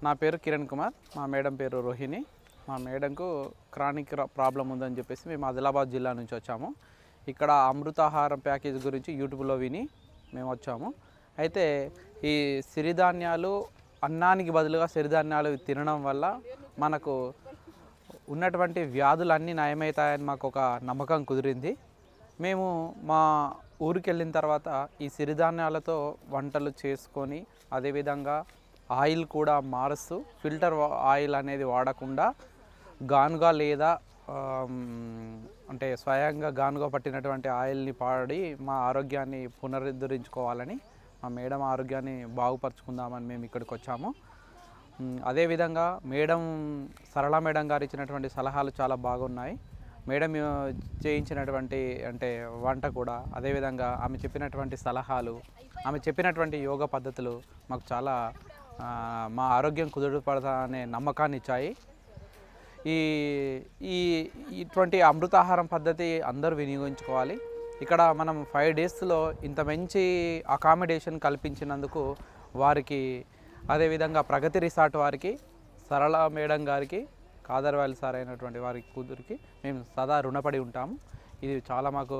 నా పేరు కిరణ్ కుమార్ మా మేడం పేరు రోహిణి మా మేడంకు క్రానిక్ ప్రాబ్లం ఉందని చెప్పేసి మేము ఆదిలాబాద్ జిల్లా నుంచి వచ్చాము ఇక్కడ అమృతాహారం ప్యాకేజ్ గురించి యూట్యూబ్లో విని మేము వచ్చాము అయితే ఈ సిరిధాన్యాలు అన్నానికి బదులుగా సిరిధాన్యాలు తినడం వల్ల మనకు ఉన్నటువంటి వ్యాధులన్నీ నయమవుతాయని మాకు ఒక నమ్మకం కుదిరింది మేము మా ఊరికి వెళ్ళిన తర్వాత ఈ సిరిధాన్యాలతో వంటలు చేసుకొని అదేవిధంగా ఆయిల్ కూడా మారుస్తూ ఫిల్టర్ వా- ఆయిల్ అనేది వాడకుండా గానుగా లేదా ఆమ్, అంటే స్వయంగా గానుగా పట్టినటువంటి ఆయిల్ని పాడి మా ఆరోగ్యాన్ని పునరుద్ధరించుకోవాలని మా మేడం ఆరోగ్యాన్ని బాగుపరుచుకుందామని మేము ఇక్కడికి వచ్చాము మ్, అదేవిధంగా మేడం సరళ మేడం గారు ఇచ్చినటువంటి సలహాలు చాలా బాగున్నాయి మేడం ఆ, చేయించినటువంటి అంటే వంట కూడా అదేవిధంగా ఆమె చెప్పినటువంటి సలహాలు ఆమె చెప్పినటువంటి యోగా పద్ధతులు మాకు చాలా ఆ, మా ఆరోగ్యం కుదురుపడతా అనే నమ్మకాన్ని ఇచ్చాయి ఈ ఈ ఇటువంటి అమృతాహారం పద్ధతి అందరూ వినియోగించుకోవాలి ఇక్కడ మనం ఫైవ్ డేస్లో ఇంత మంచి అకామిడేషన్ కల్పించినందుకు వారికి అదేవిధంగా ప్రగతి రిసార్ట్ వారికి సరళ మేడం గారికి కాదర్వాల్ సార్ అయినటువంటి వారి కూతురికి మేము సదా రుణపడి ఉంటాము ఇది చాలా మాకు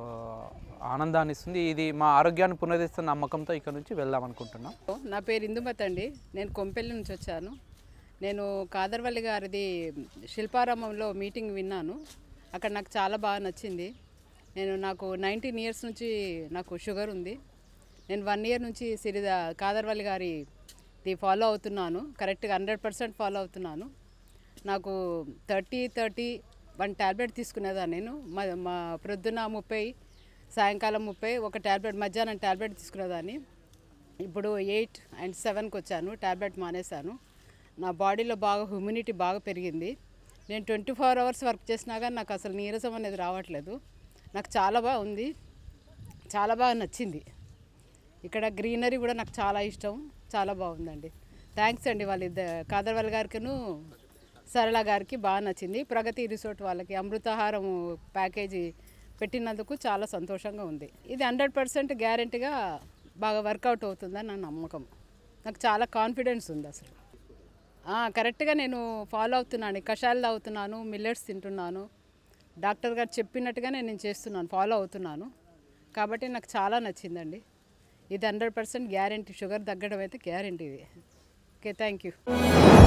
ఆనందాన్ని ఇస్తుంది ఇది మా ఆరోగ్యాన్ని పునరుద్ధరిస్తున్న నమ్మకంతో ఇక్కడ నుంచి వెళ్దాం అనుకుంటున్నాం నా పేరు ఇందుమతి అండి నేను కొంపెల్లి నుంచి వచ్చాను నేను కాదర్వల్లి గారిది శిల్పారామంలో మీటింగ్ విన్నాను అక్కడ నాకు చాలా బాగా నచ్చింది నేను నాకు నైన్టీన్ ఇయర్స్ నుంచి నాకు షుగర్ ఉంది నేను వన్ ఇయర్ నుంచి సిరిదా కాదర్వల్లి గారి ది ఫాలో అవుతున్నాను కరెక్ట్గా హండ్రెడ్ పర్సెంట్ ఫాలో అవుతున్నాను నాకు థర్టీ థర్టీ వన్ ట్యాబ్లెట్ తీసుకునేదాన్ని నేను మా మా ప్రొద్దున ముప్పై సాయంకాలం ముప్పై ఒక ట్యాబ్లెట్ మధ్యాహ్నం ట్యాబ్లెట్ తీసుకునేదాన్ని ఇప్పుడు ఎయిట్ అండ్ సెవెన్కి వచ్చాను ట్యాబ్లెట్ మానేశాను నా బాడీలో బాగా హ్యూమినిటీ బాగా పెరిగింది నేను ట్వంటీ ఫోర్ అవర్స్ వర్క్ చేసినా కానీ నాకు అసలు నీరసం అనేది రావట్లేదు నాకు చాలా బాగా ఉంది చాలా బాగా నచ్చింది ఇక్కడ గ్రీనరీ కూడా నాకు చాలా ఇష్టం చాలా బాగుందండి థ్యాంక్స్ అండి వాళ్ళ ఇద్దరు కాదర్వాల్ గారికిను సరళ గారికి బాగా నచ్చింది ప్రగతి రిసార్ట్ వాళ్ళకి అమృతాహారం ప్యాకేజీ పెట్టినందుకు చాలా సంతోషంగా ఉంది ఇది హండ్రెడ్ పర్సెంట్ గ్యారంటీగా బాగా వర్కౌట్ అవుతుందని నా నమ్మకం నాకు చాలా కాన్ఫిడెన్స్ ఉంది అసలు ఆ, కరెక్ట్గా నేను ఫాలో అవుతున్నాను కషాయాలు తాగుతున్నాను మిల్లెట్స్ తింటున్నాను డాక్టర్ గారు చెప్పినట్టుగానే నేను చేస్తున్నాను ఫాలో అవుతున్నాను కాబట్టి నాకు చాలా నచ్చిందండి ఇది హండ్రెడ్ పర్సెంట్ గ్యారంటీ షుగర్ తగ్గడం అయితే గ్యారంటీ ఇది ఓకే థ్యాంక్ యూ